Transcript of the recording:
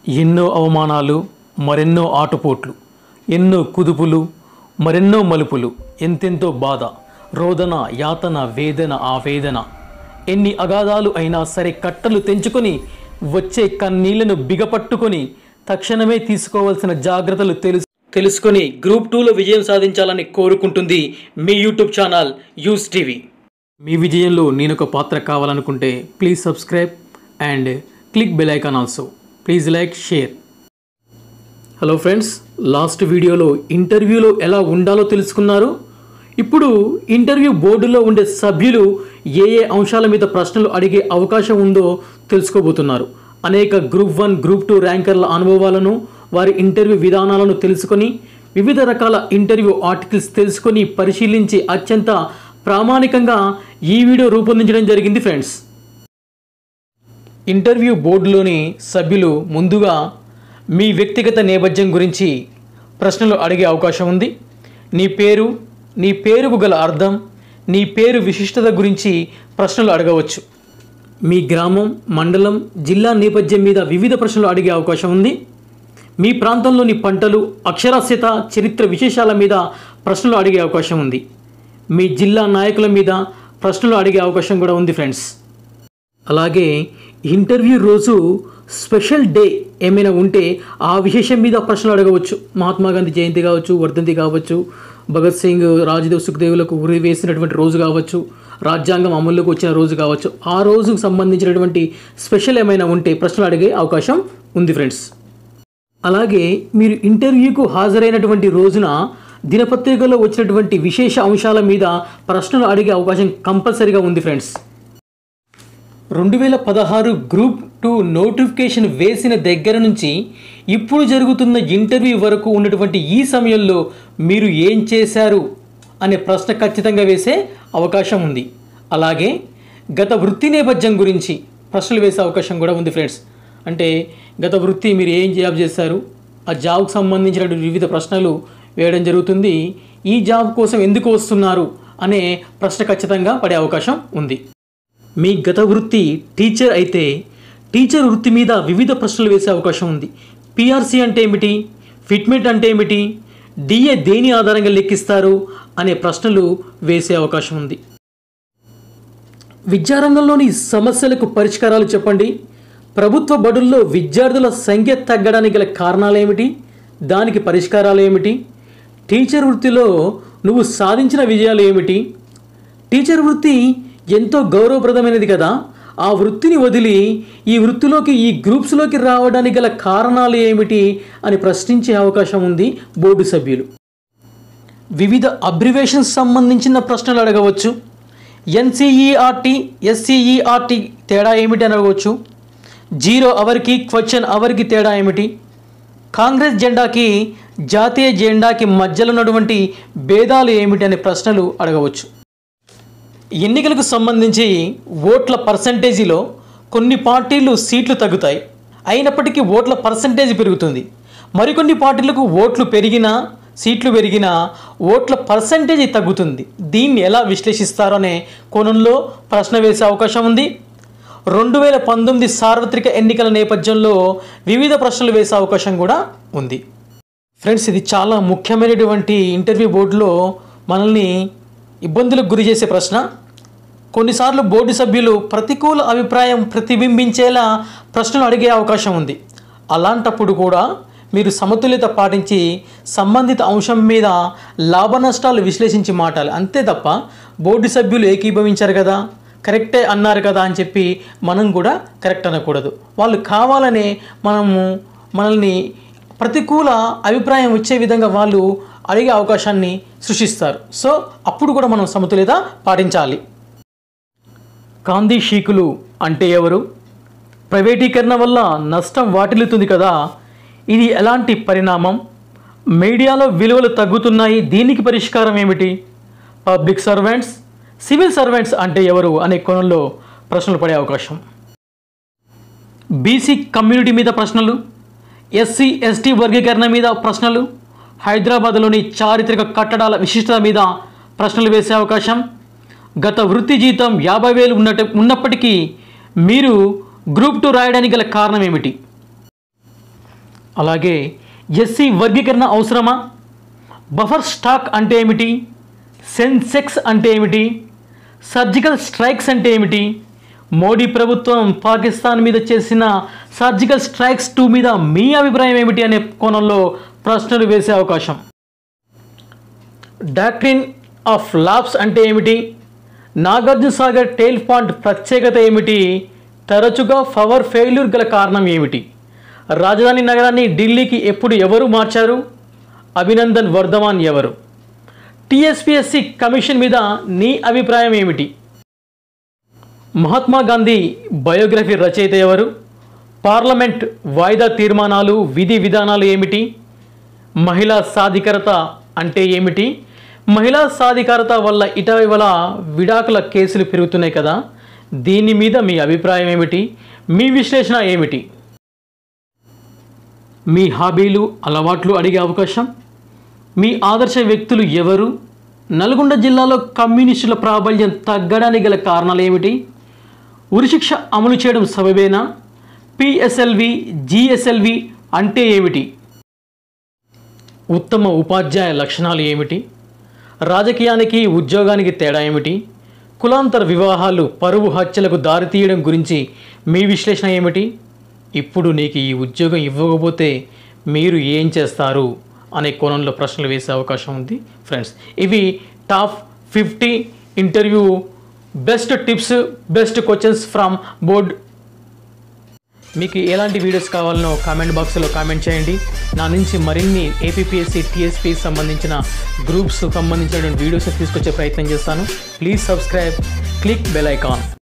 ఎన్నో అవమానాలు మరెన్నో ఆటుపోట్లు ఎన్నో కుదుపులు మరెన్నో మలుపులు ఎంతెంతో బాధ రోదన యాతన వేదన ఆవేదన ఎన్ని అగాధాలు అయినా సరే కట్టలు తెంచుకొని వచ్చే కన్నీళ్లను బిగపట్టుకొని తక్షణమే తీసుకోవాల్సిన జాగ్రత్తలు తెలుసు తెలుసుకొని గ్రూప్ టూలో విజయం సాధించాలని కోరుకుంటుంది మీ యూట్యూబ్ ఛానల్ యూస్ టీవీ మీ విజయంలో నేను ఒక పాత్ర కావాలనుకుంటే please subscribe and click bell icon also please like share hello friends last వీడియోలో ఇంటర్వ్యూలో ఎలా ఉండాలో తెలుసుకున్నారు ఇప్పుడు ఇంటర్వ్యూ బోర్డులో ఉండే సభ్యులు ఏ ఏ అంశాల మీద ప్రశ్నలు అడిగే అవకాశం ఉందో తెలుసుకోబోతున్నారు అనేక గ్రూప్ వన్ గ్రూప్ టూ ర్యాంకర్ల అనుభవాలను వారి ఇంటర్వ్యూ విధానాలను తెలుసుకొని వివిధ రకాల ఇంటర్వ్యూ ఆర్టికల్స్ తెలుసుకొని పరిశీలించి అత్యంత ప్రామాణికంగా ఈ వీడియో రూపొందించడం జరిగింది ఫ్రెండ్స్ ఇంటర్వ్యూ బోర్డులోని సభ్యులు ముందుగా మీ వ్యక్తిగత నేపథ్యం గురించి ప్రశ్నలు అడిగే అవకాశం ఉంది నీ పేరు నీ పేరుకు గల అర్థం నీ పేరు విశిష్టత గురించి ప్రశ్నలు అడగవచ్చు మీ గ్రామం మండలం జిల్లా నేపథ్యం మీద వివిధ ప్రశ్నలు అడిగే అవకాశం ఉంది మీ ప్రాంతంలోని పంటలు అక్షరాస్యత చరిత్ర విశేషాల మీద ప్రశ్నలు అడిగే అవకాశం ఉంది మీ జిల్లా నాయకుల మీద ప్రశ్నలు అడిగే అవకాశం కూడా ఉంది ఫ్రెండ్స్ అలాగే ఇంటర్వ్యూ రోజు స్పెషల్ డే ఏమైనా ఉంటే ఆ విశేషం మీద ప్రశ్నలు అడగవచ్చు మహాత్మా గాంధీ జయంతి కావచ్చు వర్ధంతి కావచ్చు భగత్ సింగ్ రాజదేవ్ సుఖ్దేవులకు ఉరి వేసినటువంటి రోజు కావచ్చు రాజ్యాంగం అమల్లోకి వచ్చిన రోజు కావచ్చు ఆ రోజుకు సంబంధించినటువంటి స్పెషల్ ఏమైనా ఉంటే ప్రశ్నలు అడిగే అవకాశం ఉంది ఫ్రెండ్స్ అలాగే మీరు ఇంటర్వ్యూకు హాజరైనటువంటి రోజున దినపత్రికలో వచ్చినటువంటి విశేష అంశాల మీద ప్రశ్నలు అడిగే అవకాశం కంపల్సరీగా ఉంది ఫ్రెండ్స్ రెండు వేల పదహారు గ్రూప్ టూ నోటిఫికేషన్ వేసిన దగ్గర నుంచి ఇప్పుడు జరుగుతున్న ఇంటర్వ్యూ వరకు ఉన్నటువంటి ఈ సమయంలో మీరు ఏం చేశారు అనే ప్రశ్న ఖచ్చితంగా వేసే అవకాశం ఉంది అలాగే గత వృత్తి నేపథ్యం గురించి ప్రశ్నలు వేసే అవకాశం కూడా ఉంది ఫ్రెండ్స్ అంటే గత వృత్తి మీరు ఏం జాబ్ చేశారు ఆ జాబ్కు సంబంధించినటువంటి వివిధ ప్రశ్నలు వేయడం జరుగుతుంది ఈ జాబ్ కోసం ఎందుకు వస్తున్నారు అనే ప్రశ్న ఖచ్చితంగా పడే అవకాశం ఉంది మీ గత వృత్తి టీచర్ అయితే టీచర్ వృత్తి మీద వివిధ ప్రశ్నలు వేసే అవకాశం ఉంది పిఆర్సీ అంటే ఏమిటి ఫిట్మెంట్ అంటే ఏమిటి డిఏ దేని ఆధారంగా లెక్కిస్తారు అనే ప్రశ్నలు వేసే అవకాశం ఉంది విద్యారంగంలోని సమస్యలకు పరిష్కారాలు చెప్పండి ప్రభుత్వ బడుల్లో విద్యార్థుల సంఖ్య తగ్గడానికి గల కారణాలు ఏమిటి దానికి పరిష్కారాలు ఏమిటి టీచర్ వృత్తిలో నువ్వు సాధించిన విజయాలు ఏమిటి టీచర్ వృత్తి ఎంతో గౌరవప్రదమైనది కదా ఆ వృత్తిని వదిలి ఈ వృత్తిలోకి ఈ గ్రూప్స్లోకి రావడానికి గల కారణాలు ఏమిటి అని ప్రశ్నించే అవకాశం ఉంది బోర్డు సభ్యులు వివిధ అబ్రివేషన్స్ సంబంధించిన ప్రశ్నలు అడగవచ్చు ఎన్సీఈఆర్టీ ఎస్సీఈఆర్టీ తేడా ఏమిటి అని అడగవచ్చు జీరో అవర్కి క్వశ్చన్ అవర్కి తేడా ఏమిటి కాంగ్రెస్ జెండాకి జాతీయ జెండాకి మధ్యలో ఉన్నటువంటి భేదాలు ఏమిటి అనే ప్రశ్నలు అడగవచ్చు ఎన్నికలకు సంబంధించి ఓట్ల పర్సంటేజీలో కొన్ని పార్టీలు సీట్లు తగ్గుతాయి అయినప్పటికీ ఓట్ల పర్సంటేజ్ పెరుగుతుంది మరికొన్ని పార్టీలకు ఓట్లు పెరిగినా సీట్లు పెరిగినా ఓట్ల పర్సంటేజ్ తగ్గుతుంది దీన్ని ఎలా విశ్లేషిస్తారో అనే కోణంలో ప్రశ్న వేసే అవకాశం ఉంది రెండు వేల పంతొమ్మిది సార్వత్రిక ఎన్నికల నేపథ్యంలో వివిధ ప్రశ్నలు వేసే అవకాశం కూడా ఉంది ఫ్రెండ్స్ ఇది చాలా ముఖ్యమైనటువంటి ఇంటర్వ్యూ బోర్డులో మనల్ని ఇబ్బందులకు గురి చేసే ప్రశ్న కొన్నిసార్లు బోర్డు సభ్యులు ప్రతికూల అభిప్రాయం ప్రతిబింబించేలా ప్రశ్నలు అడిగే అవకాశం ఉంది అలాంటప్పుడు కూడా మీరు సమతుల్యత పాటించి సంబంధిత అంశం మీద లాభ నష్టాలు విశ్లేషించి మాటాలి అంతే తప్ప బోర్డు సభ్యులు ఏకీభవించారు కదా కరెక్టే అన్నారు కదా అని చెప్పి మనం కూడా కరెక్ట్ అనకూడదు వాళ్ళు కావాలనే మనము మనల్ని ప్రతికూల అభిప్రాయం వచ్చే విధంగా వాళ్ళు అడిగే అవకాశాన్ని సృష్టిస్తారు సో అప్పుడు కూడా మనం సమతుల్యత పాటించాలి గాంధీ షీకులు అంటే ఎవరు ప్రైవేటీకరణ వల్ల నష్టం వాటిల్లుతుంది కదా ఇది ఎలాంటి పరిణామం మీడియాలో విలువలు తగ్గుతున్నాయి దీనికి పరిష్కారం ఏమిటి పబ్లిక్ సర్వెంట్స్ సివిల్ సర్వెంట్స్ అంటే ఎవరు అనే కోణంలో ప్రశ్నలు పడే అవకాశం బీసీ కమ్యూనిటీ మీద ప్రశ్నలు ఎస్సీ ఎస్టీ వర్గీకరణ మీద ప్రశ్నలు హైదరాబాద్లోని చారిత్రక కట్టడాల విశిష్టత మీద ప్రశ్నలు వేసే అవకాశం గత వృత్తి జీతం యాభై వేలు ఉన్నట్టు ఉన్నప్పటికీ మీరు గ్రూప్ టూ రాయడానికి గల కారణం ఏమిటి అలాగే ఎస్సీ వర్గీకరణ అవసరమా బఫర్ స్టాక్ అంటే ఏమిటి సెన్సెక్స్ అంటే ఏమిటి సర్జికల్ స్ట్రైక్స్ అంటే ఏమిటి మోడీ ప్రభుత్వం పాకిస్తాన్ మీద చేసిన సర్జికల్ స్ట్రైక్స్ టూ మీద మీ అభిప్రాయం ఏమిటి అనే కోణంలో ప్రశ్నలు వేసే అవకాశం డాక్ట్రిన్ ఆఫ్ లాబ్స్ అంటే ఏమిటి నాగార్జున సాగర్ టెయిల్ పాంట్ ప్రత్యేకత ఏమిటి తరచుగా పవర్ ఫెయిల్యూర్ గల కారణం ఏమిటి రాజధాని నగరాన్ని ఢిల్లీకి ఎప్పుడు ఎవరు మార్చారు అభినందన్ వర్ధమాన్ ఎవరు టీఎస్పీఎస్సి కమిషన్ మీద నీ అభిప్రాయం ఏమిటి మహాత్మా గాంధీ బయోగ్రఫీ రచయిత ఎవరు పార్లమెంట్ వాయిదా తీర్మానాలు విధి విధానాలు ఏమిటి మహిళా సాధికారత అంటే ఏమిటి మహిళా సాధికారత వల్ల ఇటీవల విడాకుల కేసులు పెరుగుతున్నాయి కదా దీని మీద మీ అభిప్రాయం ఏమిటి మీ విశ్లేషణ ఏమిటి మీ హాబీలు అలవాట్లు అడిగే అవకాశం మీ ఆదర్శ వ్యక్తులు ఎవరు నల్గొండ జిల్లాలో కమ్యూనిస్టుల ప్రాబల్యం తగ్గడానికి గల కారణాలు ఏమిటి ఉరిశిక్ష అమలు చేయడం సబబేనా పిఎస్ఎల్వి జిఎస్ఎల్వి అంటే ఏమిటి ఉత్తమ ఉపాధ్యాయ లక్షణాలు ఏమిటి రాజకీయానికి ఉద్యోగానికి తేడా ఏమిటి కులాంతర వివాహాలు పరువు హత్యలకు దారితీయడం గురించి మీ విశ్లేషణ ఏమిటి ఇప్పుడు నీకు ఈ ఉద్యోగం ఇవ్వకపోతే మీరు ఏం చేస్తారు అనే కోణంలో ప్రశ్నలు వేసే అవకాశం ఉంది ఫ్రెండ్స్ ఇవి top fifty interview best tips best questions from board మీకు ఎలాంటి వీడియోస్ కావాలనో కామెంట్ బాక్స్లో కామెంట్ చేయండి నా నుంచి మరిన్ని ఏపీఎస్సి టీఎస్పీ సంబంధించిన గ్రూప్స్ సంబంధించిన వీడియోస్ తీసుకొచ్చే ప్రయత్నం చేస్తాను please subscribe click bell icon